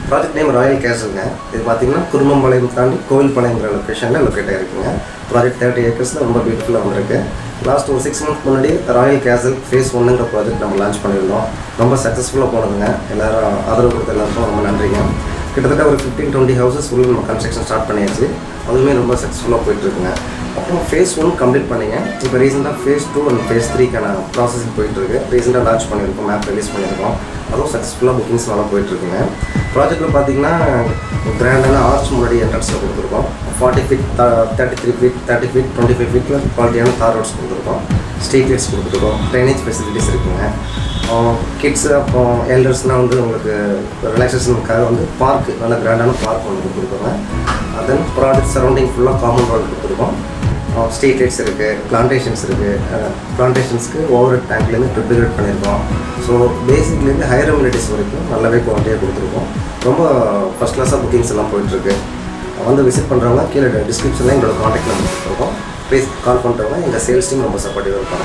project name Royal கேசல்ங்க இது பார்த்தீங்கன்னா குருமம்பாளையம் தாண்டி கோவில்பாளையங்கிற லொக்கேஷனில் லொக்கேட் ஆகிருக்குங்க ப்ராஜெக்ட் தேர்ட்டி ஏக்கர்ஸில் ரொம்ப பியூட்டிஃபுல்லாக வந்திருக்கு லாஸ்ட் ஒரு சிக்ஸ் மந்த் முன்னாடி ராயல் கேசல் ஃபேஸ் ஒன்றுங்கிற ப்ராஜெக்ட் நம்ம லான்ச் பண்ணியிருந்தோம் ரொம்ப சக்ஸஸ்ஃபுல்லாக போனதுங்க எல்லாரும் ஆதரவு கொடுத்த எல்லாருக்கும் ரொம்ப நன்றிங்க கிட்டத்தட்ட ஒரு ஃபிஃப்டீன் டுவெண்ட்டி ஹவுசஸ் உள்ள நம்ம கன்ஸ்ட்ரக்ஷன் ஸ்டார்ட் பண்ணியாச்சு அதுவுமே ரொம்ப சக்ஸஸ்ஃபுல்லாக போயிட்டுருக்குங்க அப்புறம் ஃபேஸ் ஒன் கம்ப்ளீட் பண்ணிங்க இப்போ ரீசெண்டாக ஃபேஸ் டூ அண்ட் ஃபேஸ் த்ரீக்கான ப்ராசஸிங் போயிட்டுருக்கு ரீசெண்டாக லான்ச் பண்ணியிருக்கோம் மேப் ரிலீஸ் பண்ணியிருக்கோம் அதுவும் சக்ஸஸ்ஃபுல்லாக புக்கிங்ஸ் நல்லா போயிட்டுருக்குங்க ப்ராஜெக்ட்டில் பார்த்தீங்கன்னா கிராண்டான ஆர்ச் முன்னாடி என்ட்ரன்ஸில் கொடுத்துருக்கோம் forty feet thirty three feet thirty feet twenty five ஃபீட்டில் குவாலிட்டியான தார் ரோட்ஸ் கொடுத்துருக்கோம் ஸ்ட்ரீட் லைட்ஸ் கொடுத்துருக்கோம் ட்ரைனேஜ் ஃபெசிலிட்டிஸ் இருக்குங்க கிட்ஸு அப்புறம் எல்டர்ஸ்னால் வந்து உங்களுக்கு ரிலாக்ஸேஷனுக்காக வந்து பார்க் நல்ல கிராண்டான பார்க் ஒன்று கொடுத்துருக்கோங்க தென் ப்ராடக்ட் சரௌண்டிங் ஃபுல்லாக காமன் வால் கொடுத்துருக்கோம் ஸ்ட்ரீட் லைட்ஸ் இருக்குது பிளான்டேஷன்ஸ் இருக்குது பிளான்டேஷன்ஸ்க்கு ஓவர் டேங்க்லேருந்து ட்ரிப்ளிகேட் பண்ணியிருக்கோம் ஸோ பேசிக்லேருந்து ஹையர் அம்யூனிட்டிஸ் வரைக்கும் நல்லாவே குவாலிட்டியாக கொடுத்துருக்கோம் ரொம்ப ஃபஸ்ட் கிளாஸாக புக்கிங்ஸ் எல்லாம் போயிட்டுருக்கு வந்து விசிட் பண்ணுறவங்க கீழே டிஸ்கிரிப்ஷனில் எங்களோட காண்டாக்ட் நம்பர் கொடுத்துருக்கோம் ப்ளீஸ் கால் பண்ணுறவங்க எங்கள் சேல்ஸ் டீம் ரொம்ப சப்போர்ட்டிவாக இருப்பாங்க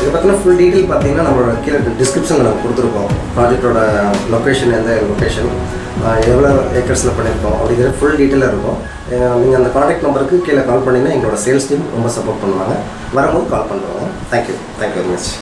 இதை பற்றின ஃபுல் டீட்டெயில் பார்த்தீங்கன்னா நம்மளோட கீழே டிஸ்கிரிப்ஷனில் நம்ம கொடுத்துருக்கோம் ப்ராஜெக்டோட லொக்கேஷன் எந்த லொக்கேஷன் எவ்வளோ ஏக்கர்ஸில் பண்ணியிருக்கோம் அப்படிங்கிற ஃபுல் டீட்டெயிலாக இருக்கும் நீங்கள் அந்த காண்டாக்ட் நம்பருக்கு கீழே கால் பண்ணிங்கன்னா எங்களோட சேல்ஸ் டீம் ரொம்ப சப்போர்ட் பண்ணுவாங்க வரும்போது கால் பண்ணுவாங்க தேங்க்யூ தேங்க்யூ வெரி மச்